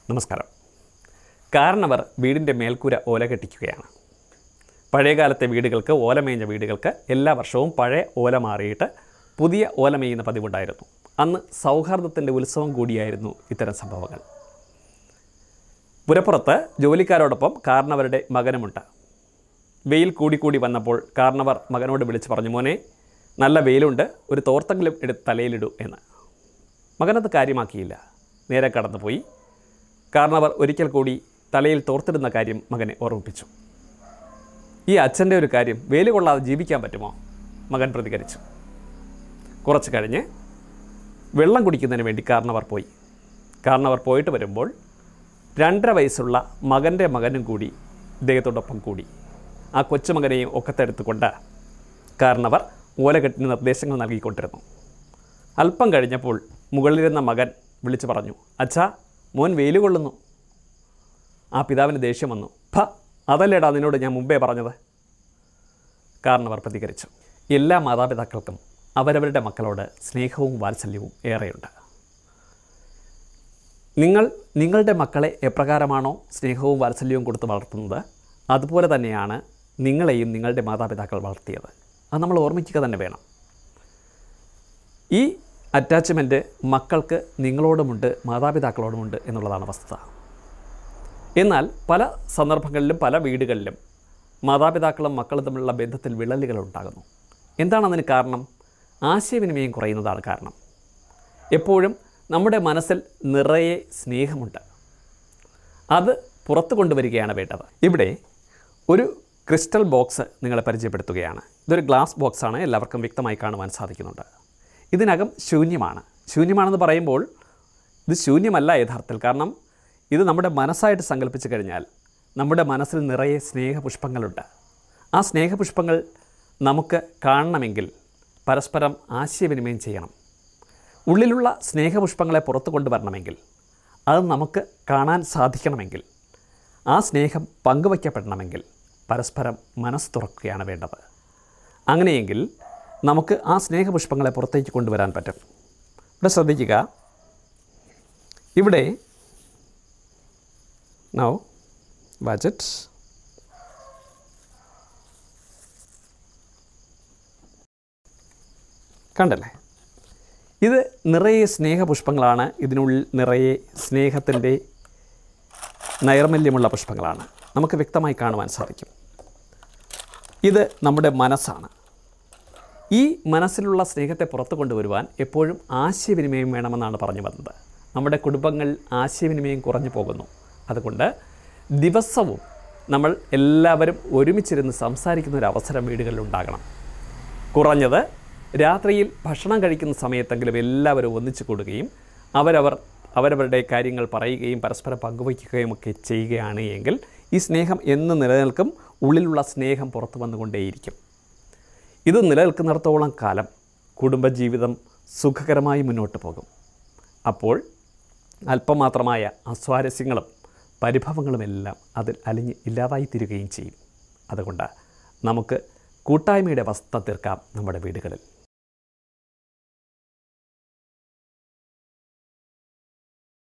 നമസ്കാരം കാരണവർ വീടിൻ്റെ മേൽക്കൂര ഓല കെട്ടിക്കുകയാണ് പഴയകാലത്തെ വീടുകൾക്ക് ഓല മേഞ്ഞ വീടുകൾക്ക് എല്ലാ വർഷവും പഴയ ഓല മാറിയിട്ട് പുതിയ ഓല മേയുന്ന പതിവുണ്ടായിരുന്നു അന്ന് സൗഹാർദ്ദത്തിൻ്റെ ഉത്സവം കൂടിയായിരുന്നു ഇത്തരം സംഭവങ്ങൾ പുരപ്പുറത്ത് ജോലിക്കാരോടൊപ്പം കാരണവരുടെ മകനുമുണ്ട് വെയിൽ കൂടിക്കൂടി വന്നപ്പോൾ കാരണവർ മകനോട് വിളിച്ച് പറഞ്ഞു മോനെ നല്ല വെയിലുണ്ട് ഒരു തോർത്തെങ്കിലും എടുത്ത് തലയിലിടൂ എന്ന് മകനത് കാര്യമാക്കിയില്ല നേരെ കടന്നുപോയി കാരണവർ ഒരിക്കൽ കൂടി തലയിൽ തോർത്തിടുന്ന കാര്യം മകനെ ഓർമ്മിപ്പിച്ചു ഈ അച്ഛൻ്റെ ഒരു കാര്യം വെയിൽ കൊള്ളാതെ ജീവിക്കാൻ പറ്റുമോ മകൻ പ്രതികരിച്ചു കുറച്ച് കഴിഞ്ഞ് വെള്ളം കുടിക്കുന്നതിന് വേണ്ടി കാരണവർ പോയി കാരണവർ പോയിട്ട് വരുമ്പോൾ രണ്ടര വയസ്സുള്ള മകൻ്റെ മകനും കൂടി ഇദ്ദേഹത്തോടൊപ്പം കൂടി ആ കൊച്ചുമകനെയും ഒക്കത്തെടുത്തുകൊണ്ട് കാരണവർ ഓലകെട്ടിന് നിർദ്ദേശങ്ങൾ നൽകിക്കൊണ്ടിരുന്നു അല്പം കഴിഞ്ഞപ്പോൾ മുകളിലിരുന്ന മകൻ വിളിച്ചു പറഞ്ഞു അച്ഛാ മോൻ വെയിൽ കൊള്ളുന്നു ആ പിതാവിന് ദേഷ്യം വന്നു ഭ അതല്ലേടാ നിന്നോട് ഞാൻ മുമ്പേ പറഞ്ഞത് കാരണവർ പ്രതികരിച്ചു എല്ലാ മാതാപിതാക്കൾക്കും അവരവരുടെ മക്കളോട് സ്നേഹവും വാത്സല്യവും ഏറെയുണ്ട് നിങ്ങൾ നിങ്ങളുടെ മക്കളെ എപ്രകാരമാണോ സ്നേഹവും വാത്സല്യവും കൊടുത്ത് വളർത്തുന്നത് അതുപോലെ തന്നെയാണ് നിങ്ങളെയും നിങ്ങളുടെ മാതാപിതാക്കൾ വളർത്തിയത് അത് നമ്മൾ ഓർമ്മിക്കുക തന്നെ വേണം ഈ അറ്റാച്ച്മെൻറ്റ് മക്കൾക്ക് നിങ്ങളോടുമുണ്ട് മാതാപിതാക്കളോടുമുണ്ട് എന്നുള്ളതാണ് വസ്തുത എന്നാൽ പല സന്ദർഭങ്ങളിലും പല വീടുകളിലും മാതാപിതാക്കളും മക്കളും തമ്മിലുള്ള ബന്ധത്തിൽ വിള്ളലുകൾ ഉണ്ടാകുന്നു എന്താണ് അതിന് കാരണം ആശയവിനിമയം കുറയുന്നതാണ് കാരണം എപ്പോഴും നമ്മുടെ മനസ്സിൽ നിറയെ സ്നേഹമുണ്ട് അത് പുറത്തു കൊണ്ടുവരികയാണ് വേണ്ടത് ഇവിടെ ഒരു ക്രിസ്റ്റൽ ബോക്സ് നിങ്ങളെ പരിചയപ്പെടുത്തുകയാണ് ഇതൊരു ഗ്ലാസ് ബോക്സാണ് എല്ലാവർക്കും വ്യക്തമായി കാണുവാൻ സാധിക്കുന്നുണ്ട് ഇതിനകം ശൂന്യമാണ് ശൂന്യമാണെന്ന് പറയുമ്പോൾ ഇത് ശൂന്യമല്ല യഥാർത്ഥത്തിൽ കാരണം ഇത് നമ്മുടെ മനസ്സായിട്ട് സങ്കല്പിച്ചു കഴിഞ്ഞാൽ നമ്മുടെ മനസ്സിൽ നിറയെ സ്നേഹപുഷ്പങ്ങളുണ്ട് ആ സ്നേഹപുഷ്പങ്ങൾ നമുക്ക് കാണണമെങ്കിൽ പരസ്പരം ആശയവിനിമയം ചെയ്യണം ഉള്ളിലുള്ള സ്നേഹപുഷ്പങ്ങളെ പുറത്തു കൊണ്ടുവരണമെങ്കിൽ അത് നമുക്ക് കാണാൻ സാധിക്കണമെങ്കിൽ ആ സ്നേഹം പങ്കുവയ്ക്കപ്പെടണമെങ്കിൽ പരസ്പരം മനസ്സ് തുറക്കുകയാണ് വേണ്ടത് അങ്ങനെയെങ്കിൽ നമുക്ക് ആ സ്നേഹപുഷ്പങ്ങളെ പുറത്തേക്ക് കൊണ്ടുവരാൻ പറ്റും ഇവിടെ ശ്രദ്ധിക്കുക ഇവിടെ നൗ ബജറ്റ് കണ്ടല്ലേ ഇത് നിറയെ സ്നേഹപുഷ്പങ്ങളാണ് ഇതിനുള്ളിൽ നിറയെ സ്നേഹത്തിൻ്റെ നൈർമല്യമുള്ള പുഷ്പങ്ങളാണ് നമുക്ക് വ്യക്തമായി കാണുവാൻ സാധിക്കും ഇത് നമ്മുടെ മനസ്സാണ് ഈ മനസ്സിലുള്ള സ്നേഹത്തെ പുറത്തു കൊണ്ടുവരുവാൻ എപ്പോഴും ആശയവിനിമയം വേണമെന്നാണ് പറഞ്ഞു വന്നത് നമ്മുടെ കുടുംബങ്ങൾ ആശയവിനിമയം കുറഞ്ഞു പോകുന്നു അതുകൊണ്ട് ദിവസവും നമ്മൾ എല്ലാവരും ഒരുമിച്ചിരുന്ന് സംസാരിക്കുന്ന ഒരു അവസരം വീടുകളിൽ ഉണ്ടാകണം കുറഞ്ഞത് രാത്രിയിൽ ഭക്ഷണം കഴിക്കുന്ന സമയത്തെങ്കിലും എല്ലാവരും ഒന്നിച്ചു കൂടുകയും അവരവർ അവരവരുടെ കാര്യങ്ങൾ പറയുകയും പരസ്പരം പങ്കുവയ്ക്കുകയും ഒക്കെ ചെയ്യുകയാണ് എങ്കിൽ ഈ സ്നേഹം എന്ന് നിലനിൽക്കും ഉള്ളിലുള്ള സ്നേഹം പുറത്തു വന്നുകൊണ്ടേയിരിക്കും ഇത് നിലനിൽക്കുന്നിടത്തോളം കാലം കുടുംബജീവിതം സുഖകരമായി മുന്നോട്ട് പോകും അപ്പോൾ അല്പമാത്രമായ അസ്വാരസ്യങ്ങളും പരിഭവങ്ങളുമെല്ലാം അതിൽ അലിഞ്ഞ് ഇല്ലാതായി തീരുകയും ചെയ്യും അതുകൊണ്ട് നമുക്ക് കൂട്ടായ്മയുടെ അവസ്ഥ തീർക്കാം നമ്മുടെ വീടുകളിൽ